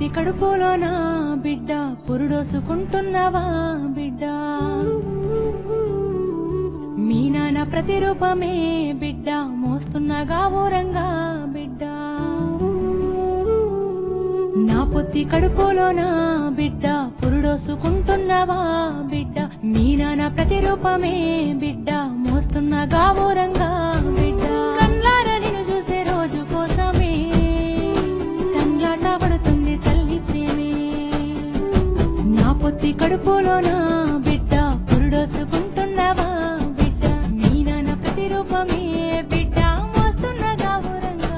పొత్తి కడుపులోన బిడ్డ పురుడోసుకుంటున్నావా బిడ్డ మీ నాన్న ప్రతిరూపమే బిడ్డ మోస్తున్నగా ఊరంగా బిడ్డ నా పొత్తి కడుపులోన బిడ్డ పురుడోసుకుంటున్నావా బిడ్డ మీ నాన్న ప్రతిరూపమే బిడ్డ మోస్తున్నగా ఊరంగా బిడ్డ కళ్ళారా నిన్ను చూసే రోజు కోసమే కండ్లాట పడుతుంది తల్లి ప్రేమే నా పొత్తి కడుపులోన బిడ్డ పురుడోసుకుంటున్నావా బిడ్డ మీ నాన్న ప్రతిరూపమే బిడ్డ మోస్తున్నగా ఊరంగా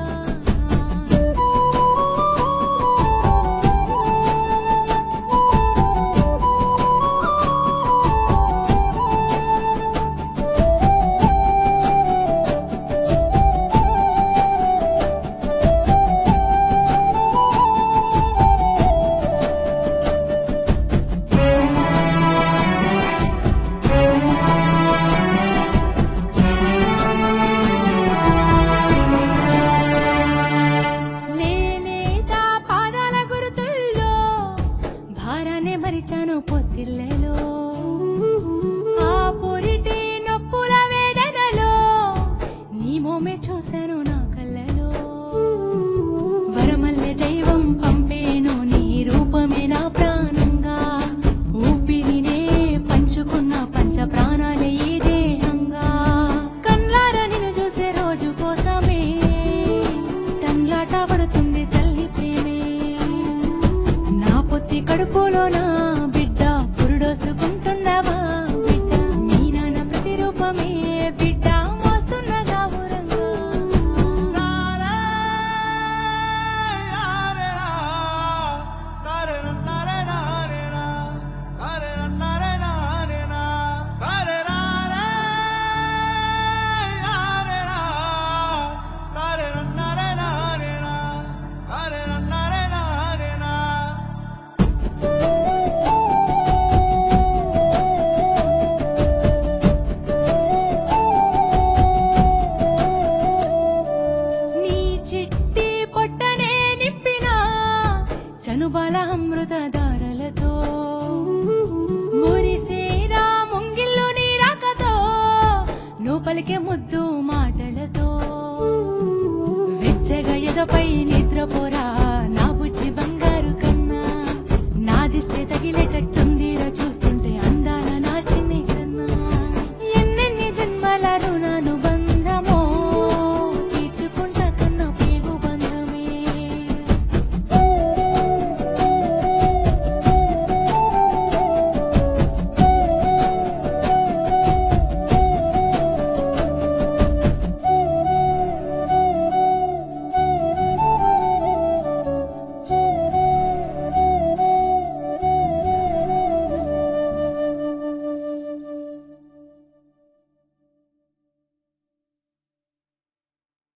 లేలేదా పాదాల గురుతుల్లో భారాన్ని మరిచాను పొత్తిళ్ళలో ఆ పొరిటి నొప్పుల వేదనలో నీ మోమే చూశాను నా కళ్ళలో వరమల్లె దైవం పంపేను నీ రూపమే నా ప్రాణంగా ఊపిరినే పంచుకున్న పంచ ప్రాణాలే ఈ దేహంగా కళ్ళారా నిన్ను చూసే రోజు కోసమే తండ్లాట పడుతుంది తల్లి ప్రేమే నా పొత్తి కడుపులో నా బిడ్డ పురుడోసుకుంటున్నావా బిడ్డ నీ నాన్న ప్రతిరూపమే బిడ్డ మోస్తున్నగా ఊరంగా నీ చిట్టి పొట్టనే నింపిన చనుబాల అమృత దారలతో మురిసేరా ముంగిళ్ళు నీ రాకతో నువ్వు పలికే ముద్దు మాటలతో వెచ్చగా ఎదపై నిద్రపోరా నా బుజ్జి బంగారు కన్నా నా దిష్టి తగిలేటట్టు